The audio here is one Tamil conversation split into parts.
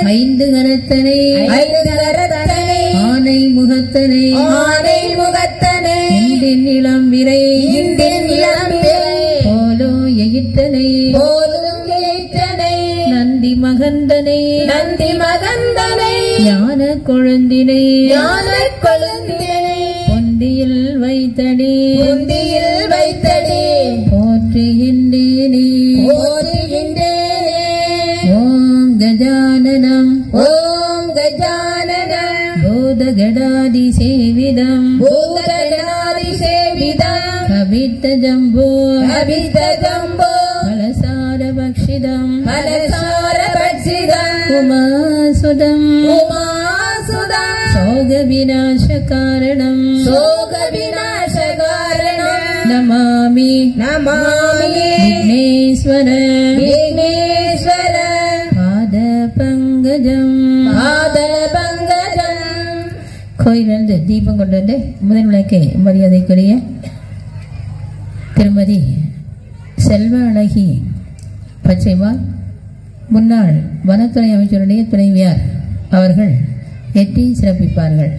ஐந்து கரத்தனை ஐந்து கரத்தனை ஆனை முகத்தனை ஆனை முகத்தனை இந்தின் இளம் விரை இந்தின் இளம்பிறை போலோ எயிற்றனை போலும் ஏற்றனை நந்தி மகந்தனை நந்தி மகந்தனை ஞான கொழுந்தினை ஞான கொழுந்தினை பொந்தியில் வைத்தடி முந்தியில் வைத்தடி போற்றுகின்றேனே போற்றுகின்றேனே ஓம் கஜானனம் ஓம் கஜானனம் பூதகடாதி சேவிதம் பூதகணாதி சேவிதம் கவித்த ஜம்போ அபித ஜம்போ கலசார பக்ஷிதம் மனசார பட்சிதம் உமாசுதம் உமாசுதம் சோக விநாச காரணம் சோக விநாச காரணம் நமாமி நமாமி விக்னேஸ்வர விக்னேஸ்வர பாத பங்கஜம் ஆதர பங்கஜம் கோயிலிருந்து தீபம் கொண்டு வந்து முதல் விளக்கை மரியாதைக்குரிய திருமதி செல்வ அழகி பச்சைமால் முன்னாள் வனத்துறை அமைச்சருடைய துணைவியார் அவர்கள் எட்டி சிறப்பிப்பார்கள்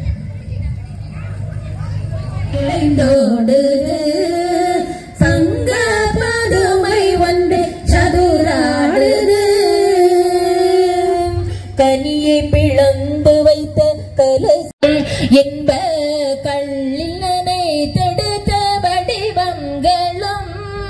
சங்க பதுமை ஒன்று சதுராடுது கனியை பிளந்து வைத்த கலச என்ப கள்ளினை தொடுத்த வடிவங்களும்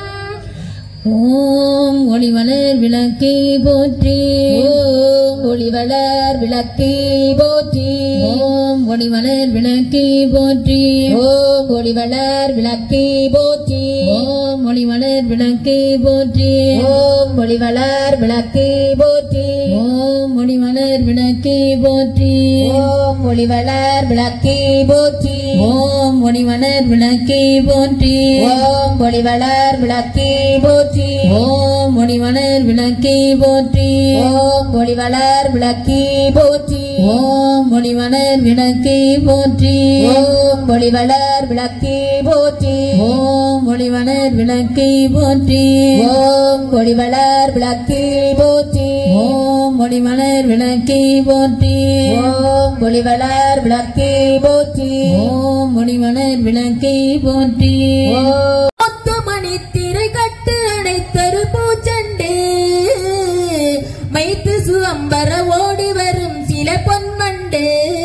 ஓம் ஒளிவளர் விளக்கை போற்றி ஓம் ஒளிவளர் விளக்கி போற்றி ஓம் ஒளிவளர் விளக்கை போற்றி ஓம் ஒளிவளர் விளக்கி போற்றி ஓம் ஒளிவளர் விளக்கை போற்றி ஓம் ஒளிவளர் விளக்கி போற்றி ஓம் ஒளிவளர் விளக்கை போற்றி ஓம் ஒளிவளர் விளக்கி போற்றி ஓம் ஒளிவளர் விளக்கை போற்றி ஓம் ஒளிவளர் விளக்கி போற்றி ஓம் ஒளிவளர் விளக்கை போற்றி ஓம் ஒளிவளர் விளக்கி போற்றி ஓம் ஒளிவளர் விளக்கை போற்றி ஓம் ஒளிவளர் விளக்கி போற்றி ஓம் ஒளிவளர் விளக்கை போற்றி ஓம் ஒளிவளர் விளக்கி போற்றி ஓம் ஒளிவளர் விளக்கை போற்றி ஓம் ஒளிவளர் விளக்கி போற்றி ஓம் ஒளிவளர் விளக்கை போற்றி ஓம் முத்து மணி திரை கட்டு அணைத்தரு பூச்சண்டு மைத்து சுவம்பர ஓடி வரும் சில பொன்மண்டு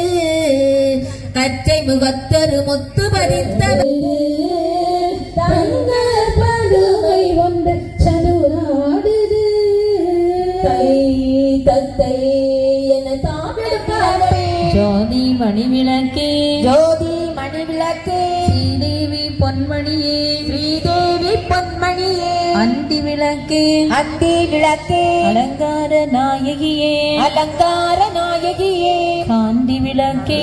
கச்சை முகத்தரு முத்து பறித்தது தங்க படுகை ஒன்று சதுராடுது தை தத்தை என தாமெடுப்பாரே ஜோதி மணி விளக்கே ஜோதி மணி விளக்கு ஸ்ரீதேவி பொன்மணியே ஸ்ரீதேவி பொன்மணியே அந்தி விளக்கே அந்தி விளக்கே அலங்கார நாயகியே அலங்கார நாயகியே காந்தி விளக்கே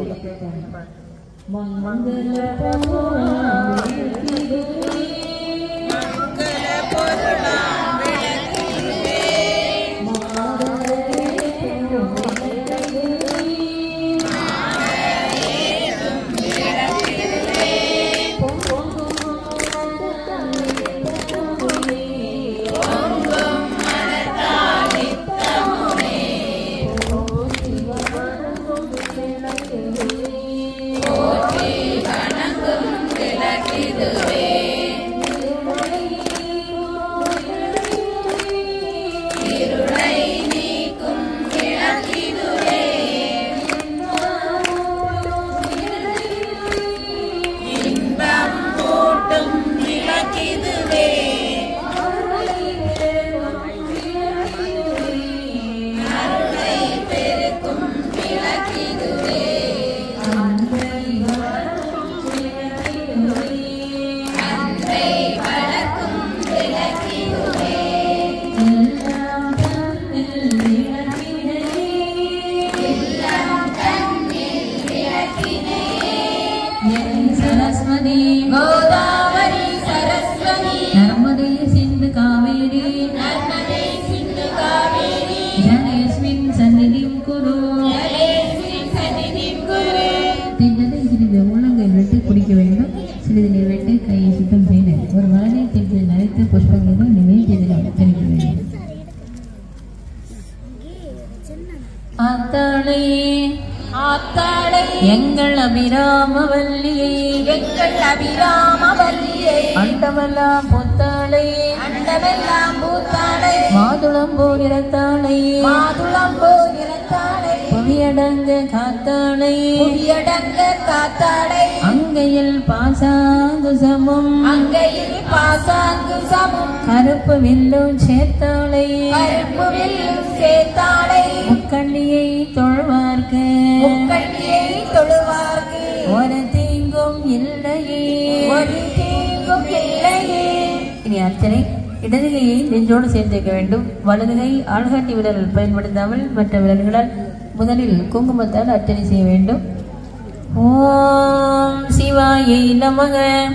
சரஸ்வதி கோதாவரி சரஸ்வதி நர்மதே சிந்து காவேரி நர்மதே சிந்து காவேரி ஜனயஸ்மின் சந்நிதிம் குரு ஜலேஸ்மின் சந்நிதிம் குரு திட்டத்தை சிறிது உள்ளங்கை விட்டு குடிக்க வேண்டும் சிறிது நீர் விட்டு கையை சுத்தம் செய்து ஒரு வலதை திட்டில் நரைத்து புஷ்பங்களுடன் நிவேதியம் தெரிவிக்க வேண்டும் எங்கள் அபிராமவல்லியை எங்கள் அபிராமவல்லியை அண்டமெல்லாம் புத்தாளை அண்டமெல்லாம் பூத்தாளை மாதுளம்பூர் இரத்தாளை மாதுளம்போ நிறத்தாளை புவியடங்க காத்தாளை புவியடங்க காத்தாளை அங்கையில் பாசாங்குசமும் அங்கையில் பாசாங்கு சமும் கருப்பு வில்லும் சேர்த்தாளை கருப்பு வில்லும் சேர்த்தாளை முக்கண்ணியை தொழுவார்க்கு முக்கண்ணியை தொழுவார்க்கு ஒரு தீங்கும் இல்லையே ஒரு தீங்கும் இல்லையே இனி அர்ச்சனை இடது கையை நெஞ்சோடு சேர்த்திருக்க வேண்டும் வலது கை ஆள்காட்டி விரல் பயன்படுத்தாமல் மற்ற விரல்களால் முதலில் குங்குமத்தால் அர்ச்சனை செய்ய வேண்டும் ஓம் சிவாயை நமக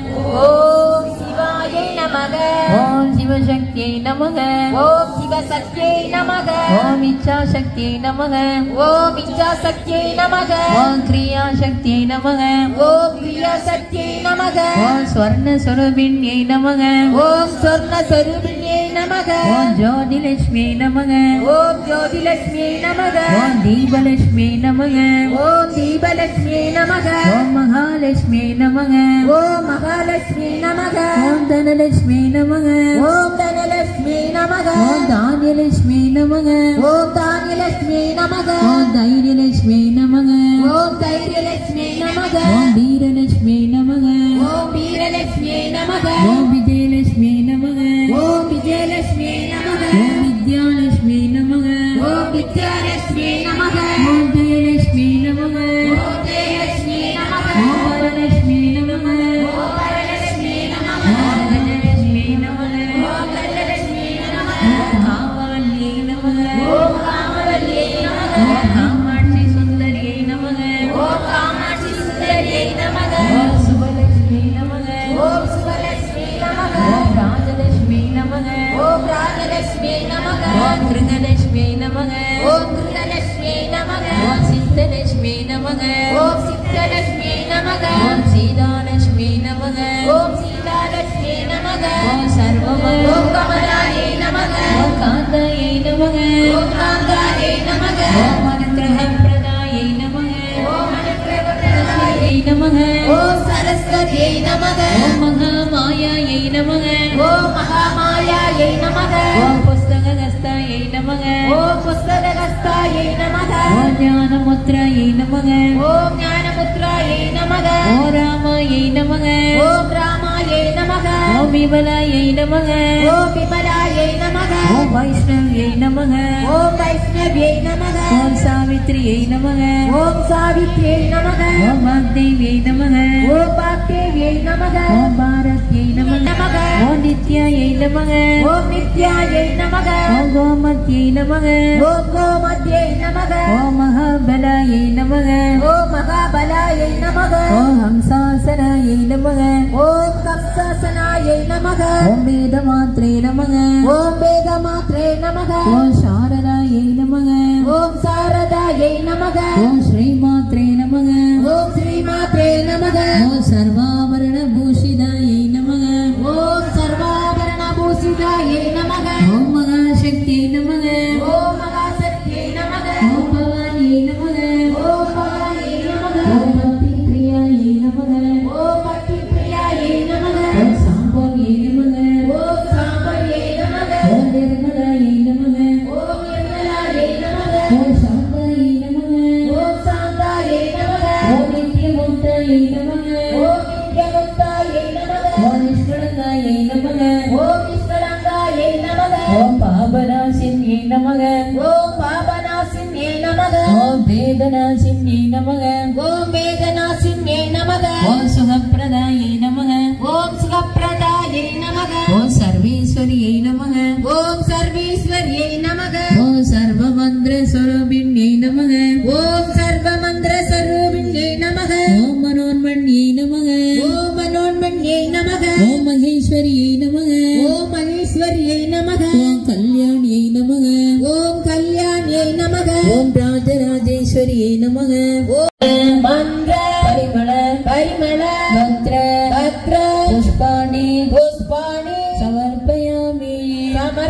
ஓம் சிவாயை நமக ஓம் சிவசக்தியை நமக ஓம் சிவசக்தியை நமக ஓம் இச்சா சக்தியை நமக ஓம் இச்சாசக்தியை நமக ஓம் கிரியா சக்தியை நமக ஓம் பிரியாசக்தியை நமக ஓம் ஸ்வர்ண சுரபிண்யை நமக ஓம் சொர்ண சொரூபிணியை நமக ஓம் ஜோதிலட்சுமியை நமக ஓம் ஜோதிலட்சுமியை நமக ஓம் தீபலட்சுமியை நமக ஓம் தீபலட்சுமியை நமக ஓம் மகாலட்சுமியை நமக ஓம் மகாலட்சுமி நமக ஓம் தனலட்சுமியை நமக ஓம் தனலட்சுமி நமக ஓம் தானியலட்சுமியை நமக ஓம் தானியலட்சுமி நமக ஓம் தைரியலட்சுமியை நமக ஓம் தைரியலட்சுமி நமக ஓம் வீரலட்சுமியை நமக ஓம் வீரலட்சுமி நமக ஓம் விஜயலட்சுமியை நமக ஓம் விஜயலட்சுமி நமக ஓம் வித்யாலட்சுமியை நமக ஓம் வித்யாலட்சுமி நமக ஓம் ஜெயலட்சுமி நமக ஓம் ஜெயலட்சுமி நமக ஓம் வரலட்சுமி நமக ஓம் வரலட்சுமி நமக ஓம் கஜலட்சுமி நமக ஓம் கஜலட்சுமி நமக ஓம் காமவல்லியை நமக ஓம் காமவல்லியை நமக ஓம் காமாட்சி சுந்தரியை நமக ஓம் காமாட்சி சுந்தரியை நமக ஓம் சுபலட்சுமி நமக ஓம் சுபலட்சுமி நமக ஓம் ராஜலட்சுமி நமக ஓம் ராஜலட்சுமி நமக ஓம் கிருகலட்சுமி நமக ஓம் கிருதலட்சுமி நமக ஓம் சித்தலட்சுமி நமக ஓம் சித்தலட்சுமி நமக ஓம் சீதாலட்சுமி நமக ஓம் சீதாலட்சுமி நமக ஓம் சர்வம ஓம் கமலாயை நமக ஓம் காந்தாயை நமக ஓம் காந்தாயை நமக ஓம் அனுக்கிரக பிரதாயை நமக ஓம் அனுக்கிரகப்பிரதாயை நமக ஓம் சரஸ்வதியை நமக ஓம் மகாமாயாயை நமக ஓம் மகாமாயாயை நமக ஓம் புஸ்தகஸ்தாயை நமக ஓம் புஸ்தகஸ்தாயை நமக ஓம் ஞானமுத்ராயை நமக ஓம் ஞானமுத்ராயை நமக ஓம் ராமாயை நமக ஓம் ராமாயை நமக ஓம் விமலாயை நமக ஓம் விமலாயை நமக ஓம் வைஷ்ணவியை நமக ஓம் வைஷ்ணவியை நமக ஓம் சாவித்ரியை நமக ஓம் சாவித்ரியை நமக ஓம் வாக்தேவியை நமக ஓம் பாக்தேவியை நமக ஓம் பாரத்யை நமக நமக ஓம் நித்யாயை நமக ஓம் நித்யாயை நமக ஓம் கோமத்யை நமக ஓம் கோமத்யை நமக ஓம் மகாபலாயை நமக ஓம் மகாபலாயை நமக ஓம் ஹம்சாசனாயை நமக ஓம் கம்சாசனாயை நமக ஓம் வேதமாத்ரே நமக ஓம் வேதமாத்ரே நமக ஓம் சாரதாயை நமக ஓம் சாரதாயை நமக ஓம் ஸ்ரீமாத்ரே நமக ஓம் ஸ்ரீமாத்ரே நமக ஓம் சர்வாபரண பூஷிதாயை நமக ஓம் சர்வாபரண பூஷிதாயை நமக ஓம் மகாசக்தியை நமக ஓம் மகாசக்தியை நமக ஓம் பவானியை நமக ஓம் பவாயை நமக ஓம் பக்தி பிரியாயை நமக ஓம் பக்தி பிரியாயை நமக ஓம் சாம்பவியை நமக ஓம் சாம்பரியை நமக ஓம் நிர்மலாயை நமக ஓம் நிர்மலாயை நமக ஓம் சாந்தாயை நமக ஓம் சாந்தாயை நமக ஓம் நித்யமுக்தாயை நமக ஓம் நித்யமுக்தாயை நமக ஓம் நிஷ்கலங்காயை நமக ஓம் நிஷ்கலங்காயை நமக ஓம் பாபநாசின்யை நமக ஓம் பாபநாசின்யே நமக ஓம் வேதநாசின்யை நமக ஓம் வேதநாசின்யே நமக ஓம் சுகப்பிரதாயை நமக ஓம் சுகப்பிரதாயை நமக ஓம் சர்வேஸ்வரியை நமக ஓம் சர்வேஸ்வரியை நமக ஓம் சர்வமந்திர ஸ்வரூபிண்யை நமக ஓம் சர்வமந்திர ஸ்வரூபிண்யே நமக ஓம் மனோன்மண்யை நமக ஓம் மனோன்மண்யே நமக ஓம் மகேஸ்வரியை நமக ஓம் மகேஸ்வரியை நமக ஓம் கல்யாணியை நமக ஓம் கல்யாணியை நமக ஓம் ராஜராஜேஸ்வரியை நமக ஓம் மந்திர பரிமள பரிமள பத்ர பத்ர புஷ்பாணி புஷ்பாணி சமர்ப்பயாமி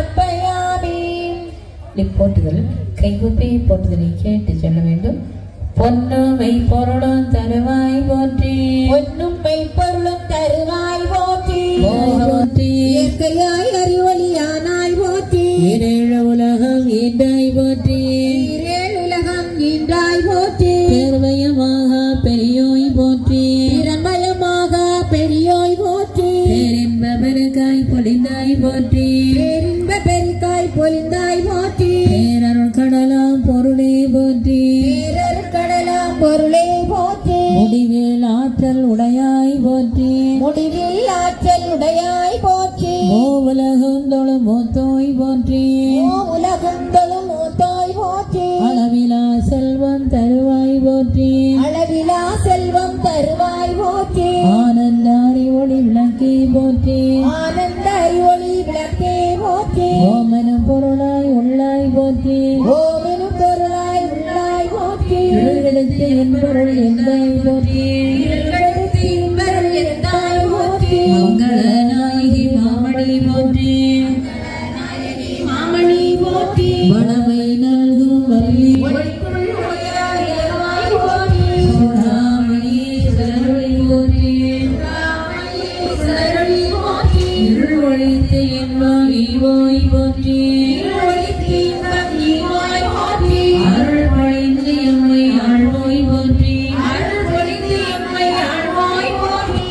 சமர்ப்பயாமி போட்டுதல் கைகுப்பி போட்டுதலை கேட்டு சொல்ல வேண்டும் பொன்னும் மெய்ப்பொருளும் தருவாய் போற்றி பொன்னும் மெய்ப்பொருளும் தருவாய் போற்றி போற்றி இயற்கையாய் அறிவொளியானாய் போற்றி ஈரேழு உலகம் ஈண்டாய் போற்றி ஈரேல் உலகம் ஈன்றாய் போற்றி பேர்வயமாக பெரியோய் போற்றி திறமயமாக பெரியோய் போற்றி பேரின்ப பெருக்காய் பொழிந்தாய் போற்றி பேரின்ப பெருக்காய் பொலிந்தாய் போற்றி பேரருள் கடலாம் பொருளே போற்றி பேரர் கடலாம் பொருளே போற்றி முடிவேல் ஆற்றல் உடையாய் போற்றி முடிவில் ஆற்றல் உடையாய் போற்றி மூவுலகம் தொழு மூத்தோய் போற்றி ஓ உலகம் தொழும் மூத்தாய் போற்றி அளவிலா செல்வம் தருவாய் போற்றி அளவிலா செல்வம் தருவாய் போற்றி ஆனந்த அறிவொளி விளக்கி போற்றி ஆனந்த அறிவொளி விளக்கே போற்றி ஓமனும் பொருளாய் உள்ளாய் போற்றி ஓமெனும் பொருளாய் உள்ளாய் போற்றி இருளெடுத்து என் பொருள் எந்தாய் போற்றி இருளெடுத்து இன்பர் இருந்தாய் போற்றி மங்கள நாயகி மாமணி போற்றி மாமணி போற்றி வளமை நல்கும் வள்ளி ஒளிக்குள் ஒளியாய் இயல்பாய் போற்றி சூடாமணி சரவழி போற்றி ராமணி சரளி போற்றி இருள் ஒழித்து என் வாங்கி போய் போற்றி ஒளிக்கு இன்பம் ஈவாய் போற்றி அருள் பொழிந்து எம்மை ஆழ்வோய் போற்றி அருள் பொழிந்து எம்மை ஆழ்வாய் போற்றி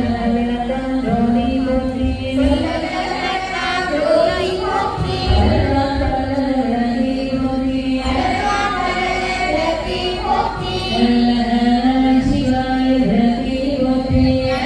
ஜோதி போற்றி விளக்கி போற்றி சிவாய விளக்கி போற்றி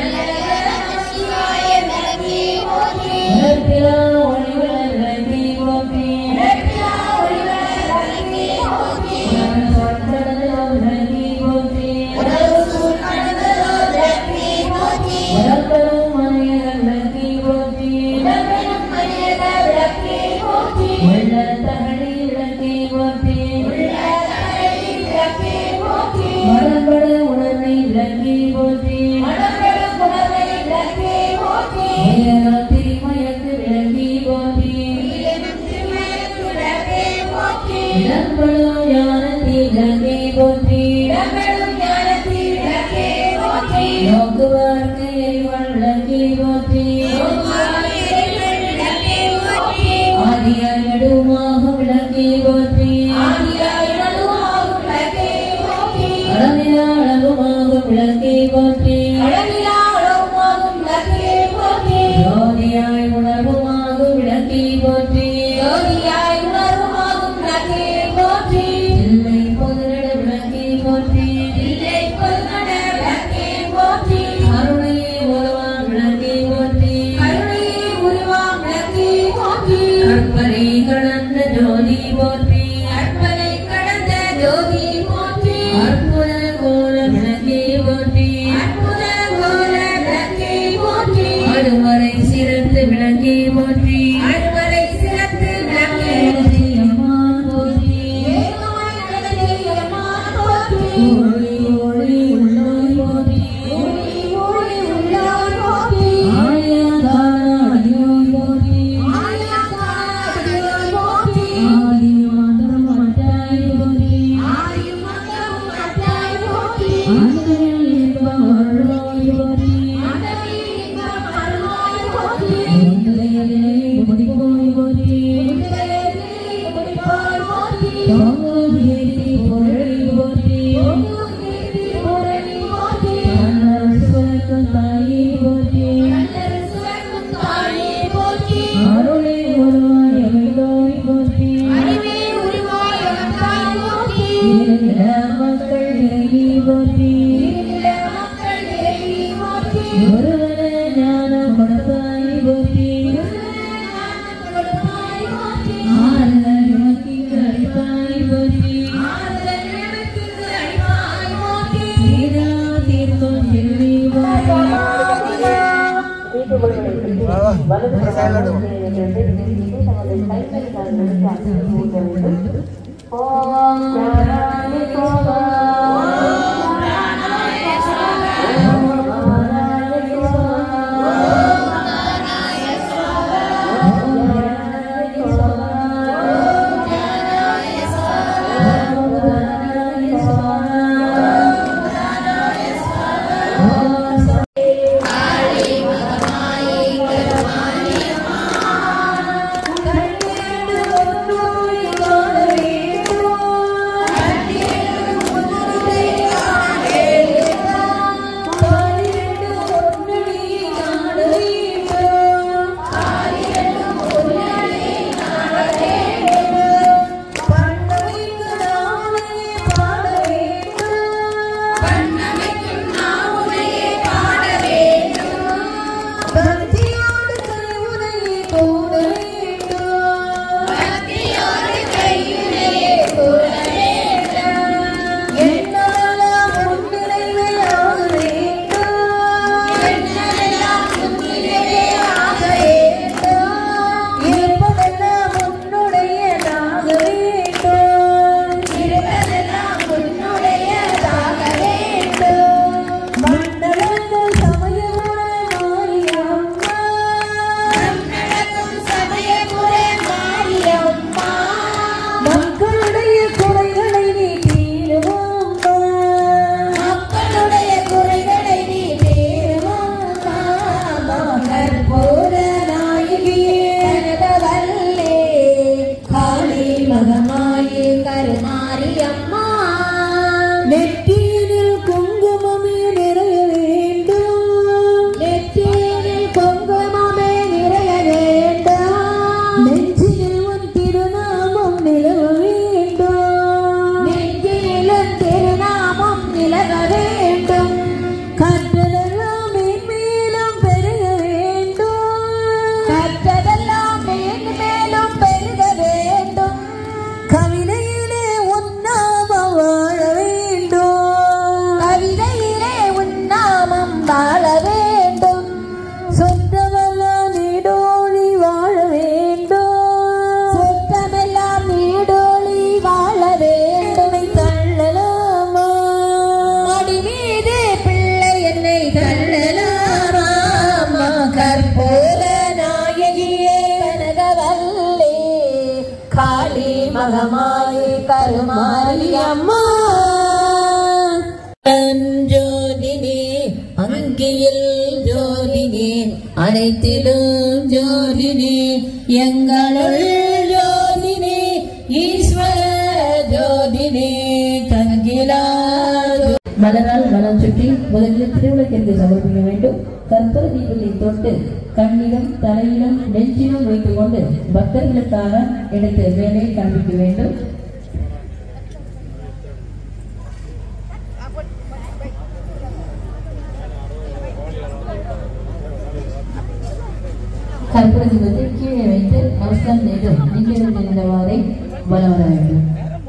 சிவாய விளக்கி போற்றி இறப்பிலா ஒளிவளர் விளக்கி போற்றி விளக்கிலா ஒளிவளர் விளக்கி போற்றி சொற்கடலும் விளக்கி போற்றி உடல் சூழ் கடந்ததோர் விளக்கி போற்றி இறப்பரும் மனிதர் விளக்கி போற்றி உடம்பெனும் மனிதர் விளக்கி போற்றி உள்ள தகடி விளக்கி போற்றி தகழி விளக்கி போற்றி மரபட உணர்வை விளக்கி போற்றி மனப்பெரும் உணர்வை விளக்கி போற்றி ஏராத்திரி மயக்கு விளக்கி போற்றி ஈரனும் திருமேற்கு விளக்கி போற்றி இடம்படும் ஞானத்தி விளக்கி போற்றி இடம்பெறும் ஞானத்தில் விளக்கி போற்றி நோக்குவார்க்கு எரிவள் விளக்கி போற்றி யோகாவியர்கள் விளக்கி போற்றி ஆதியாய் நடுவுமாக விளக்கி போற்றி ஆதியாய் நடுவாகும் விளக்கி போற்றி அளவிலா அளவுமாக விளக்கி போற்றி அளவிலா அளவுமாகும் விளக்கி போற்றி ஜோதியாய் உணர்வுமாக விளக்கி போற்றி ஜோதியாய் உணர்வுமாகும் விளக்கி போற்றி இல்லை பொதுநட விளக்கி போற்றி இல்லை பொதுநட விளக்கி போற்றி அருணையே உருவாம் விளக்கி போற்றி கருணையே உருவாம் விளக்கி போற்றி கற்பனை கடந்த ஜோதி போற்றி கற்பனை கடந்த ஜோதி போற்றி அற்புத கோல விளக்கி போற்றி அற்புத கோல விளக்கி போற்றி அதுவரை சிறந்து விளக்கி போற்றி அறுவரை சிறந்து விளக்கி அம்மான் போற்றி ஏகமாய் நடந்தே எம்மான் போற்றி ஒளி ஒளி உள்ளோய் போற்றி ஒளி ஒளி உள்ளார் போற்றி ஆயதான அடியோய் போற்றி ஆயாதாடியோய் போற்றி ஆதி மந்திரம் மட்டாய் போற்றி ஆயும் மந்தமும் அட்டாய் போற்றி ஆந்தரில் இன்பம் அருளோய் போற்றி ஆண்டவில் இன்பம் அருளாய் போற்றி முந்தையதிலே முடிப்போய் போற்றி உலகிலே முடிப்பாய் போற்றி தோங்கும் கீர்த்தி பொருளை போற்றி ஓங்கும் கீர்த்தி புரணி போற்றி கண்ணர் சுவர்க்கும் தாயை போற்றி கண்ணர் சுவர்க்கும் தாயே போற்றி அருளை உருவாய் அமைந்தோய் போற்றி அறிவே உருவாய் அகத்தாய் போற்றி இருந்த மக்கள் இறங்கி போற்றி இருநில மக்கள் இறைவி போற்றி ஒருவன ஞானம் கொடுத்தாய் போற்றி ஞானம் கொடுப்பாய் போற்றி ஆறுதல் நோக்கி அளிப்பாய் போற்றி ஆறுதல் எனக்கு அளிப்பாய் போற்றி தீரா தீர்க்கும் செல்வி போற்றி ஓம் மக்களுடைய குறைகளை நீ தீருவாம்மா மக்களுடைய குறைகளை நீ தீருவாம்மா கற்பூர நாயகியே கனகவல்லே காளி மகமாயி கருமாரியம்மா நெற்றியினில் குங்குமமே நிறைய வேண்டும் நெற்றியினில் குங்குமமே நிறைய வேண்டும் நெஞ்சில் உன் திருநாமம் நிலவ வேண்டும் நெஞ்சிலும் திருநாமம் நிலவ வேண்டும் கற்றதெல்லாம் மேன்மேலும் பெருக வேண்டும் கற்றதெல்லாம் மேன்மேலும் பெருக வேண்டும் கவிதையிலே உன்னாமம் வாழ வேண்டும் கவிதையிலே உன்னாமம் வாழ வேண்டும் சொந்தமெல்லாம் நீடோழி வாழ வேண்டும் சொந்தமெல்லாம் நீடோழி வாழ வேண்டும் தள்ளலாமா அடி மீது பிள்ளை என்னை தள்ளலாமா கற்பூர நாயகியே கனகவல்லே காளி மகமாயி கருமாரி அம்மா ஜோதினே அங்கியில் ஜோதினே அனைத்திலும் ஜோதினே எங்களுள் ஜோதினே ஈஸ்வர ஜோதினே கங்கிலா மலரால் மனம் சுற்றி முதலில் திருவிளக்கிற்கு சமர்ப்பிக்க வேண்டும் கற்பூர தீபத்தை தொட்டு கண்ணிலும் தலையிலும் நெஞ்சிலும் வைத்துக் கொண்டு பக்தர்களுக்காக எடுத்து மேலே காண்பிக்க வேண்டும் கற்பூர தீபத்தை கீழே வைத்து நமஸ்காரம் செய்து நீங்கள் இருந்தவாறே வலம் வர வேண்டும்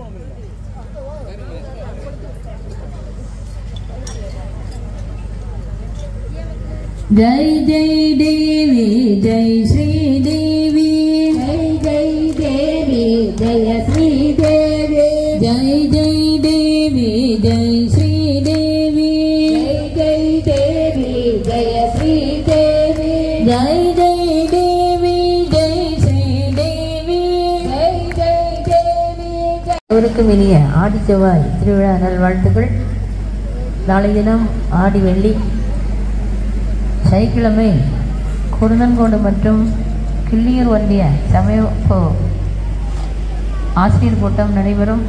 जय जय देवी जय श्री देवी जय जय देवी जय श्री देवी जय जय देवी जय श्री देवी जय जय देवी जय श्री देवी जय जय देवी जय श्री देवी जय जय देवी जय அவருக்கும் இனிய ஆடி செவ்வாய் திருவிழா நல்வாழ்த்துக்கள் நாளை தினம் ஆடி வெள்ளி சனிக்கிழமை குருநன்கோடு மற்றும் கிள்ளியூர் ஒன்றிய சமயப்பு ஆசிரியர் கூட்டம் நடைபெறும்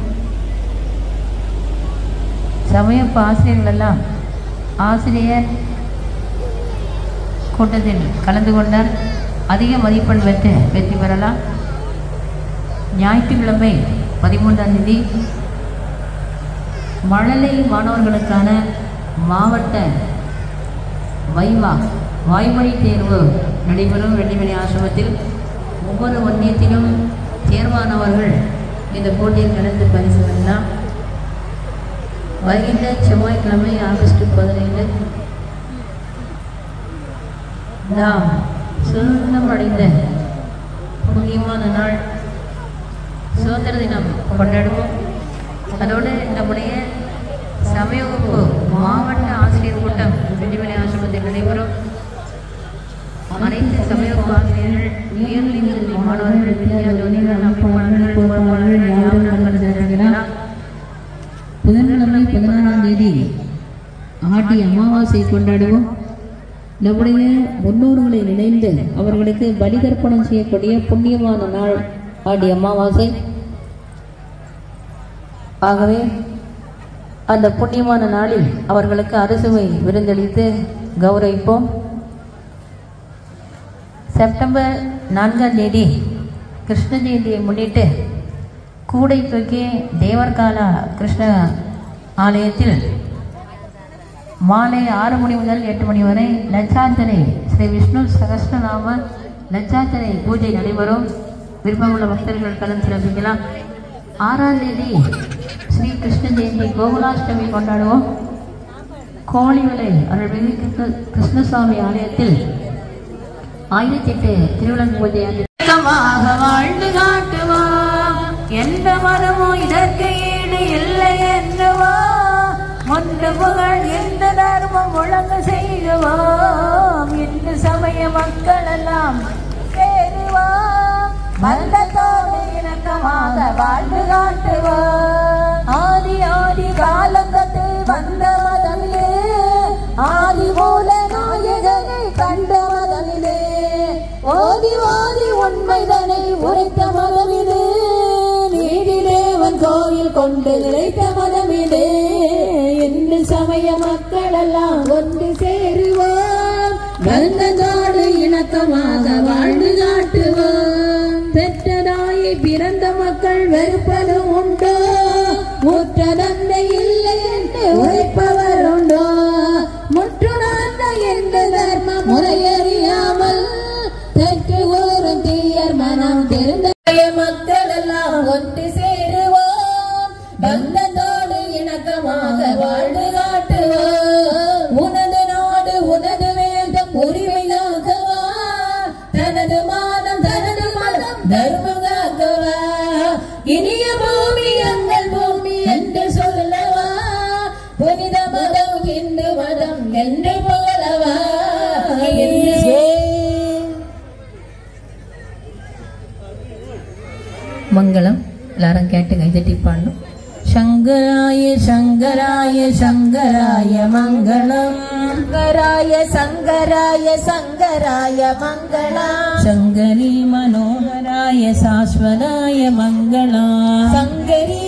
சமயப்பு ஆசிரியர்கள் எல்லாம் ஆசிரியர் கூட்டத்தில் கலந்து கொண்டால் அதிக மதிப்பெண் பெற்று வெற்றி பெறலாம் ஞாயிற்றுக்கிழமை பதிமூன்றாம் தேதி மழலை மாணவர்களுக்கான மாவட்ட வைவா வாய்மொழி தேர்வு நடைபெறும் வெள்ளிமணி ஆசிரமத்தில் ஒவ்வொரு ஒன்றியத்திலும் தேர்வானவர்கள் இந்த போட்டியில் கலந்து பரிசு வெல்லலாம் வருகின்ற செவ்வாய்க்கிழமை ஆகஸ்ட் பதினைந்து நாம் சுதந்திரம் அடைந்த முக்கியமான நாள் சுதந்திர தினம் கொண்டாடுவோம் அதோடு நம்முடைய சமய வகுப்பு மாவட்ட ஆசிரியர் கூட்டம் வெள்ளிமலை ஆசிரமத்தில் நடைபெறும் அனைத்து சமய வகுப்பு ஆசிரியர்கள் உயர்நிலை கல்வி மாணவர்கள் வித்யா ஜோதிகள் அமைப்பாளர்கள் பொறுப்பாளர்கள் யாரும் கலந்து கொள்கிறார் புதன்கிழமை பதினாறாம் தேதி ஆடி அமாவாசை அமாவாசை கொண்டாடுவோம் நம்முடைய முன்னோர்களை நினைந்து அவர்களுக்கு பலிதர்ப்பணம் செய்யக்கூடிய புண்ணியமான நாள் ஆடி அமாவாசை ஆகவே அந்த புண்ணியமான நாளில் அவர்களுக்கு அறுசுவை விருந்தளித்து கௌரவிப்போம் செப்டம்பர் நான்காம் தேதி கிருஷ்ண ஜெயந்தியை முன்னிட்டு கூடை தூக்கி தேவர்காலா கிருஷ்ண ஆலயத்தில் மாலை ஆறு மணி முதல் எட்டு மணி வரை லட்சாந்தனை ஸ்ரீ விஷ்ணு சகஸ்ரநாம லட்சாந்தனை பூஜை நடைபெறும் விருப்பமுள்ள பக்தர்கள் கலந்து சிறப்பிக்கலாம் ஆறாம் தேதி ஸ்ரீ கிருஷ்ண ஜெயந்தி கோகுலாஷ்டமி கொண்டாடுவோம் கோழிமலை அருள்மிகு கிருஷ்ண கிருஷ்ணசுவாமி ஆலயத்தில் ஆயிரத்தி எட்டு திருவிழங்கு பூஜை அன்றைக்கமாக வாழ்ந்து காட்டுவோம் எந்த மதமோ இதற்கு ஈடு இல்லை என்றுவா ஒன்று புகழ் எந்த தர்மம் ஒழுங்கு செய்துவோம் இன்று சமய மக்கள் எல்லாம் சேருவோம் மந்தத்தோடு இணக்கமாக வாழ்ந்து காட்டுவோம் ஆதி ஆதி காலங்கத்தில் வந்த மதமிலே ஆதி மூல நாயகனை கண்ட மதமிலே ஓதி ஓதி உண்மைதனை உரைத்த மதமிது நீதிதேவன் கோயில் கொண்டு நிலைத்த மதமிதே என்று சமய மக்கள் எல்லாம் ஒன்று சேருவோம் வந்ததோடு இணக்கமாக வாழ்ந்து காட்டுவோம் பெற்றதாயை பிறந்த மக்கள் வெறுப்பது உண்டோ முற்ற தந்தை இல்லை என்று உரைப்பவர் உண்டோ முற்றுணர்ந்த எந்த தர்ம முறையறியாமல் தெற்கு கூறும் தீயர் மனம் தெரிந்த மக்கள் எல்லாம் ஒன்று சேருவோம் பந்தத்தோடு இணக்கமாக வாழ்ந்து காட்டுவோம் உனது நாடு உனது வேதம் உரிமை காக்கவா தனது மானம் தனது மதம் தர்மம் காக்கவா இனிய பூமி எங்கள் பூமி என்று சொல்லவா புனித மதம் இந்து மதம் என்று போலவா என்று சொல். மங்களம் எல்லாரும் கேட்டு கைதட்டி பாடணும் சங்கராய சங்கராய சங்கராய மங்களம் சங்கராய சங்கராய சங்கராய மங்களம் சங்கரி மனோகராய சாஸ்வதாய மங்களம் சங்கரி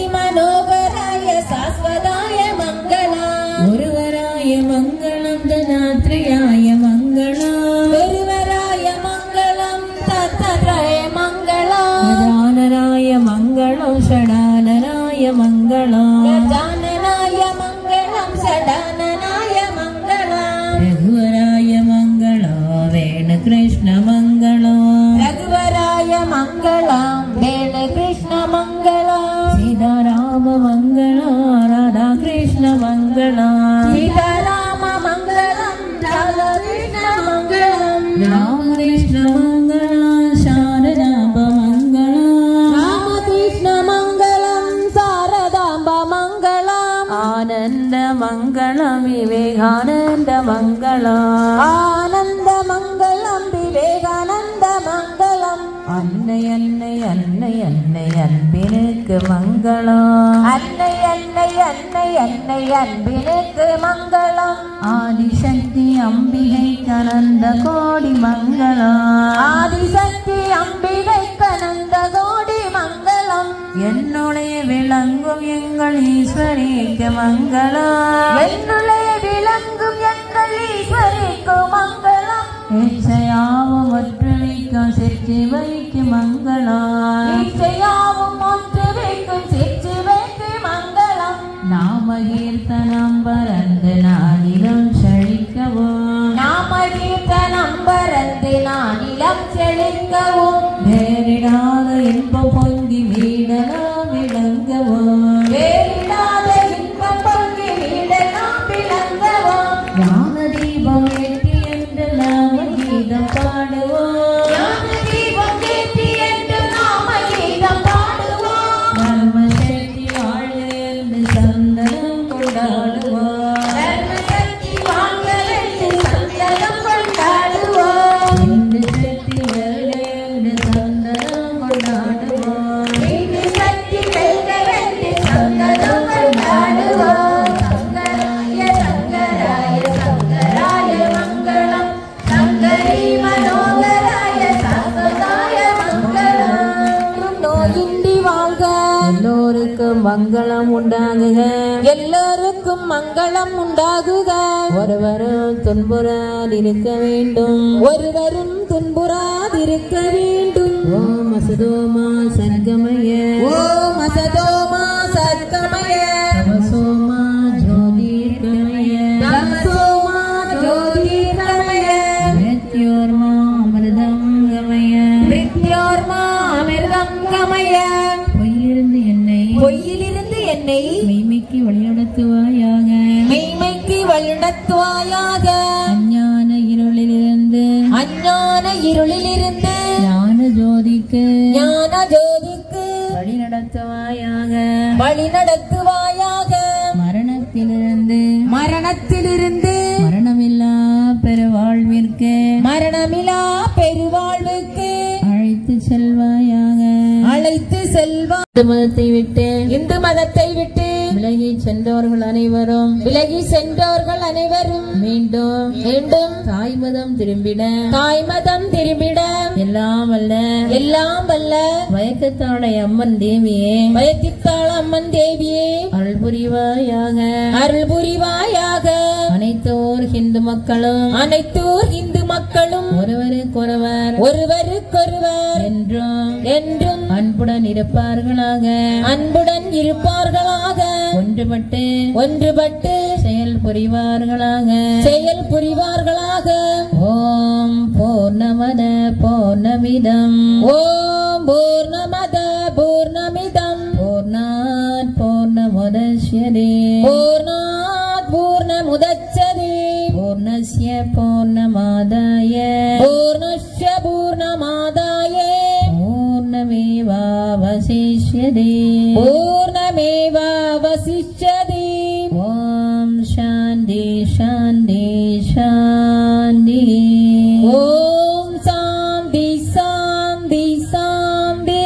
மனோகராய சாஸ்வதாய மங்களம் ஒருவராய மங்களம் தனாத்ரியாய மங்களம் ஒருவராய மங்களம் தத்தராய மங்களம் ஜானராய மங்களம் ஷடானராய மங்களம் ஜானனாய மங்களம் ஷடானனாய மங்களம் ரகுவராய மங்களம் வேணு கிருஷ்ண மங்களம் ரகுவராய மங்களம் வேணு கிருஷ்ண மங்களம் சீதாராம மங்களம் ராதா கிருஷ்ண மங்களம் சீதாராம மங்களம் ராதா கிருஷ்ண மங்களம் ராமகிருஷ்ண மங்களம் சாரதாம்ப மங்களம் ராமகிருஷ்ண மங்களம் சாரதாம்ப மங்களம் ஆனந்த மங்களம் விவேகானந்த மங்களம் ஆனந்த மங்களம் விவேகானந்த மங்களம் அன்னை அன்னை அன்னை அன்னை அன்பினுக்கு மங்களம் அன்னை அன்னை அன்னை அன்னை அன்பினுக்கு மங்களம் ஆதிசக்தி அம்பிகை கனந்த கோடி மங்களம் ஆதிசக்தி அம்பிகை கனந்த கோடி மங்களம் என்னுடைய விளங்கும் எங்கள் ஈஸ்வரிக்கு மங்களம் என்னுடைய விளங்கும் எங்கள் ஈஸ்வரிக்கு மங்களம் இச்சையாவும் ஒற்றுமைக்கும் சிற்றி வைக்கு மங்களம் இச்சையாவும் ஒற்றுமைக்கும் சிற்றி வைக்கு மங்களம் நாம கீர்த்தனம் பரந்து நாளிலும் செழிக்கவும் நாம கீர்த்தனம் பரந்து நாளிலம் செழிக்கவும் வேறிடாத இன்பம் பொங்கி வீடலாம் விளங்கவும் வேறிடாத இன்பம் பொங்கி வீடலாம் விளங்கவும் ஞான தீபம் ஏற்றி என்று நாம கீதம் பாடுவோம் ஞான தீபம் ஏற்றி என்று நாம கீதம் பாடுவோம் தர்ம சக்தி வாழ்க என்று சந்தனம் கொண்டாடுவோம் தர்ம சக்தி வாழ்க என்று சந்தனம் கொண்டாடுவோம் இந்து சக்தி வருக என்று உண்டாகுக ஒருவரும் துன்புறால் இருக்க வேண்டும் ஒருவரும் துன்புறாதிருக்க வேண்டும் ஓம் அசதோமா சர்க்கமய ஓம் அசதோமா சத்கமய தமசோமா ஜோதிர்கமய தமசோமா ஜோதிர்கமய மிருத்யோர்மா அமிர்தம் கமய மிருத்யோர்மா அமிர்தம் கமய பொய்யிலிருந்து என்னை பொய்யிலிருந்து என்னை மெய்மைக்கு வழிநடத்துவாயாக மெய்மைக்கு வழிநடத்துவாயாக அஞ்ஞான இருளிலிருந்து அஞ்ஞான இருளிலிருந்து ஞான ஜோதிக்கு ஞான ஜோதிக்கு வழிநடத்துவாயாக வழிநடத்துவாயாக மரணத்திலிருந்து மரணத்திலிருந்து மரணமில்லா பெருவாழ்விற்கு மரணமிலா பெருவாழ்வுக்கு அழைத்து செல்வாயாக அழைத்து செல்வா இந்து மதத்தை விட்டு இந்து மதத்தை விட்டு விலகி சென்றவர்கள் அனைவரும் விலகி சென்றோர்கள் அனைவரும் மீண்டும் மீண்டும் தாய் மதம் திரும்பிட தாய் மதம் திரும்பிட எல்லாம் அல்ல எல்லாம் வல்ல மயக்கத்தாழை அம்மன் தேவியே பயத்தித்தாள் அம்மன் தேவியே அருள் புரிவாயாக அருள் புரிவாயாக அனைத்தோர் இந்து மக்களும் அனைத்தோர் இந்து மக்களும் ஒருவருக்கொருவர் ஒருவருக்கொருவர் என்றும் என்றும் அன்புடன் இருப்பார்களாக அன்புடன் இருப்பார்களாக ஒன்றுபட்டு ஒன்றுபட்டு செயல் புரிவார்களாக செயல் புரிவார்களாக ஓம் பூர்ணமத பூர்ணமிதம் ஓம் பூர்ணமத பூர்ணமிதம் பூர்ணாத் பூர்ணமுதஸ்யதே பூர்ணாத் பூர்ணமுதச்சதே பூர்ணஸ்ய பூர்ணமாதாய பூர்ணஸ்ய பூர்ணமாதாயே பூர்ணமேவாவசிஷ்யதே பூர்ணமேவாவசிஷ்யதே ஓம் சாந்தி சாந்தி சாந்தி ஓம் சாந்தி சாந்தி சாந்தி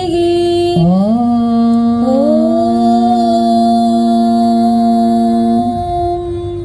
ஓம்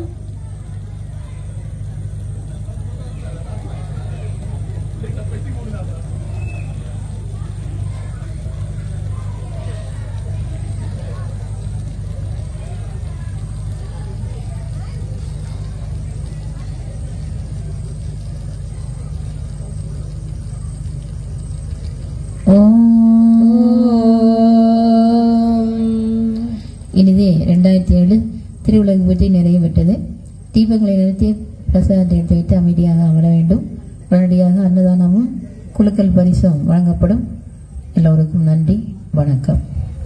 இனிதே ரெண்டாயிரத்தி ஏழு திருவுலகு பூஜை நிறைவேற்றது தீபங்களை நிறுத்தி பிரசாதத்தை எடுத்து வைத்து அமைதியாக அமர வேண்டும் உடனடியாக அன்னதானமும் குலுக்கல் பரிசும் வழங்கப்படும் எல்லோருக்கும் நன்றி வணக்கம்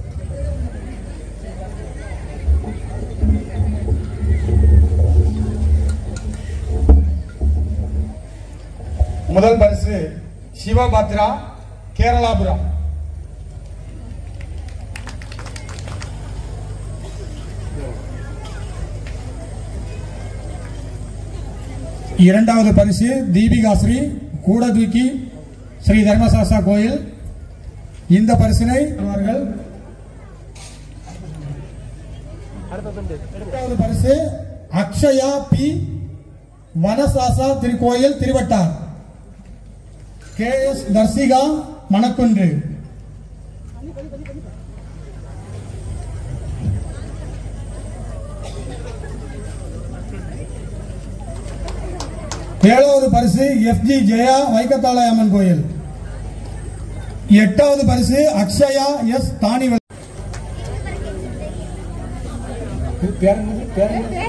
முதல் பரிசு சிவபாத்ரா கேரளாபுரம் இரண்டாவது பரிசு தீபிகா ஸ்ரீ கூடதூக்கி ஸ்ரீ தர்மசாஸ்தா கோயில் இந்த பரிசினை பெறுவார்கள். இரண்டாவது பரிசு அக்ஷயா பி வனசாசா திருக்கோயில் திருவட்டார் கே எஸ் தர்சிகா மணக்குன்று ஏழாவது பரிசு எஃப் ஜி ஜெயா வைக்கத்தாளை அம்மன் கோயில் எட்டாவது பரிசு அக்ஷயா எஸ் தானிவல் பேரங்குடி பேரங்குடி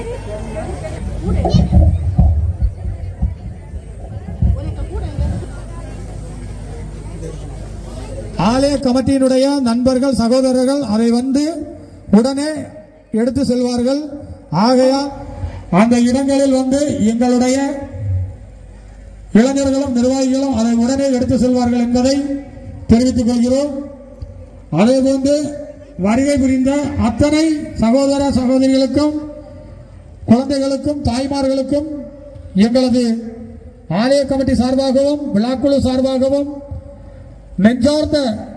ஆலய கமிட்டியினுடைய நண்பர்கள் சகோதரர்கள் அதை வந்து உடனே எடுத்து செல்வார்கள் ஆகையால் அந்த இடங்களில் வந்து எங்களுடைய இளைஞர்களும் நிர்வாகிகளும் அதை உடனே எடுத்து செல்வார்கள் என்பதை தெரிவித்துக் கொள்கிறோம் அதேபோன்று வருகை புரிந்த அத்தனை சகோதர சகோதரிகளுக்கும் குழந்தைகளுக்கும் தாய்மார்களுக்கும் எங்களது ஆலய கமிட்டி சார்பாகவும் விழாக்குழு சார்பாகவும் நெஞ்சார்ந்த